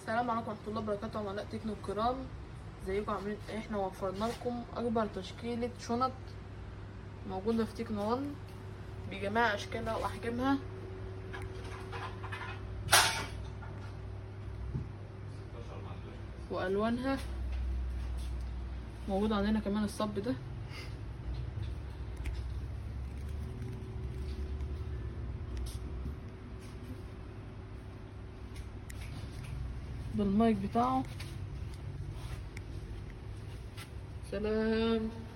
السلام عليكم ورحمه الله وبركاته عملاء تكنو الكرام ازيكم عاملين ايه احنا وفرنا لكم اكبر تشكيله شنط موجوده في تكنو 1 بجميع اشكالها واحجامها والوانها موجود عندنا كمان الصب ده بالمايك بتاعه سلام